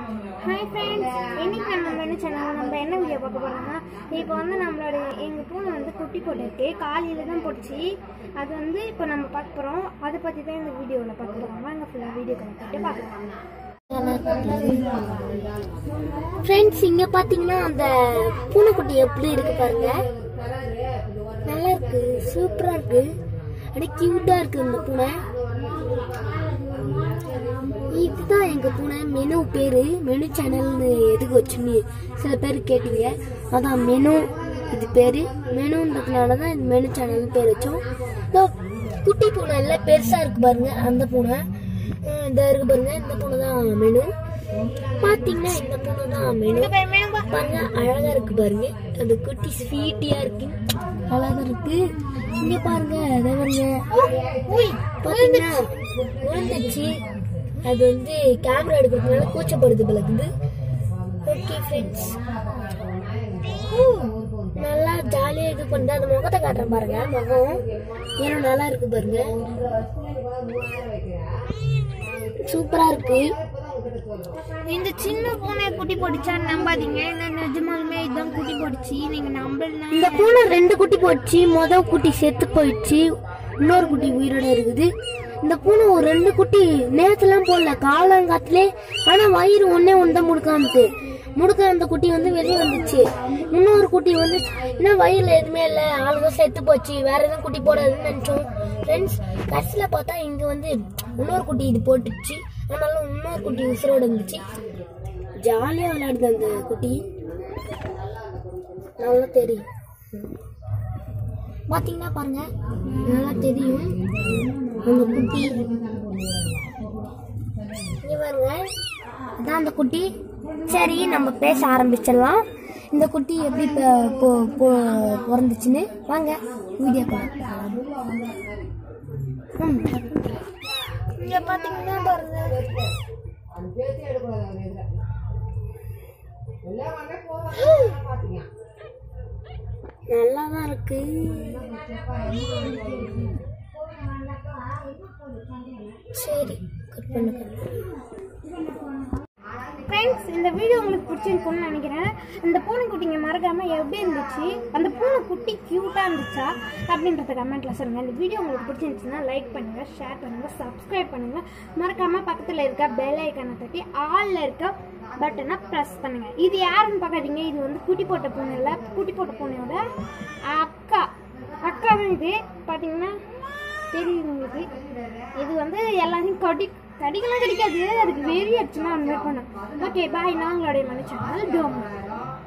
Hi friends இன்னைக்கு நம்ம என்ன சேனல் நம்ம என்ன வீடியோ பார்க்க போறோம்னா இப்போ வந்து நம்மளோட எங்கள் பூனை வந்து குட்டி போட்டிருக்கு காலையில் தான் போட்டுச்சு அது வந்து இப்போ நம்ம பார்க்க போகிறோம் அதை பற்றி தான் இந்த வீடியோவில் பார்க்க போகிறோம் வாங்க ஃபுல்லாக வீடியோ போட்டு பார்க்கலாம் ஃப்ரெண்ட்ஸ் இங்க பாத்தீங்கன்னா அந்த பூனைக்குட்டி எப்படி இருக்கு பாருங்க நல்லா இருக்கு சூப்பரா இருக்கு அப்படியே கியூட்டா இருக்கு இந்த பூனை இதுதான் எங்க பூனை மெனு பேரு மெனு சேனல்னு எதுக்கு வச்சுன்னு சில பேர் கேட்டீங்க அதான் மெனு இது பேரு மெனுன்றதுனால தான் இந்த மெனு சேனல் பேர் வச்சோம் இதோ குட்டி பூனை எல்லாம் பெருசா இருக்கு பாருங்க அந்த பூனை அஹ் இந்த இருக்கு பாருங்க இந்த பூனை தான் மெனு பாத்தீங்கன்னா இந்த பூனை தான் மெனு பாருங்க அழகா இருக்கு பாருங்க அந்த குட்டி ஸ்வீட்டியா இருக்கு அழகா இருக்கு இங்க பாருங்க அதை பாருங்க பாத்தீங்கன்னா விழுந்துச்சு அது வந்து கேமரா எடுக்கிறதுனால கூச்சப்படுது பழகுது ஓகே ஃப்ரெண்ட்ஸ் நல்லா ஜாலியா இது பண்ணி அந்த முகத்தை காட்டுறேன் பாருங்க முகம் ஏன்னா நல்லா இருக்கு பாருங்க சூப்பரா இருக்கு இந்த சின்ன பூனை குட்டி போட்டுச்சான்னு நம்பாதீங்க இந்த நிஜமாலுமே இதுதான் குட்டி போட்டுச்சு நீங்கள் நம்பலாம் இந்த பூனை ரெண்டு குட்டி போச்சு முத குட்டி செத்து போயிடுச்சு இன்னொரு குட்டி உயிரோட இருக்குது இந்த பூனை ஒரு ரெண்டு குட்டி நேரத்துலாம் போடல காலங்காத்திலே ஆனா வயிறு ஒன்னே ஒன்று தான் முடுக்காமத்து முடுக்க அந்த குட்டி வந்து வெளியே வந்துச்சு இன்னொரு குட்டி வந்து என்ன வயிறுல எதுவுமே இல்லை ஆளுங்க செத்து போச்சு வேற எதுவும் குட்டி போடாதுன்னு நினைச்சோம் ஃப்ரெண்ட்ஸ் கடைசியில பார்த்தா இங்க வந்து இன்னொரு குட்டி இது போட்டுச்சு ஆனாலும் இன்னொரு குட்டி உசுரோட இருந்துச்சு ஜாலியா விளையாடுது அந்த குட்டி நல்லா தெரியும் பாத்தீங்கன்னா பாருங்க நல்லா தெரியும் அந்த குட்டி இங்க பாருங்க அதான் அந்த குட்டி சரி நம்ம பேச ஆரம்பிச்சிடலாம் இந்த குட்டி எப்படி ப- பொ- பொ- பிறந்துச்சுன்னு வாங்க வீடியோ பார்க்கலாம் ம், இங்க பாத்தீங்கன்னா பாருங்க நல்லா தான் இருக்கு சரி கட் பண்ணு கட் பண்ணு. ஃப்ரெண்ட்ஸ் இந்த வீடியோ உங்களுக்கு பிடிச்சிருக்கும்னு நினைக்கிறேன் இந்த பூனைக்குட்டிங்க மறக்காம எப்படி இருந்துச்சு அந்த பூனைக்குட்டி க்யூட்டாக இருந்துச்சா அப்படின்றத கமெண்ட்ல சொல்லுங்க இந்த வீடியோ உங்களுக்கு பிடிச்சிருந்துச்சுன்னா லைக் பண்ணுங்க ஷேர் பண்ணுங்க சப்ஸ்கிரைப் பண்ணுங்க மறக்காம பக்கத்தில் இருக்க பெல் ஐக்கானை தட்டி ஆல்ல இருக்க பட்டனை ப்ரெஸ் பண்ணுங்க இது யாருன்னு பார்க்காதீங்க இது வந்து குட்டி போட்ட பூனை இல்லை குட்டி போட்ட பூனையோட அக்கா அக்கா தான் இது பார்த்தீங்கன்னா தெரியுது உங்களுக்கு இது வந்து எல்லாத்தையும் கடி கடிக்கலாம் கிடைக்காது அதுக்கு வெறி அடிச்சுன்னா அந்த மாதிரி பண்ணும் ஓகே பாய் நான் உங்களுடைய மனுஷன் டோம்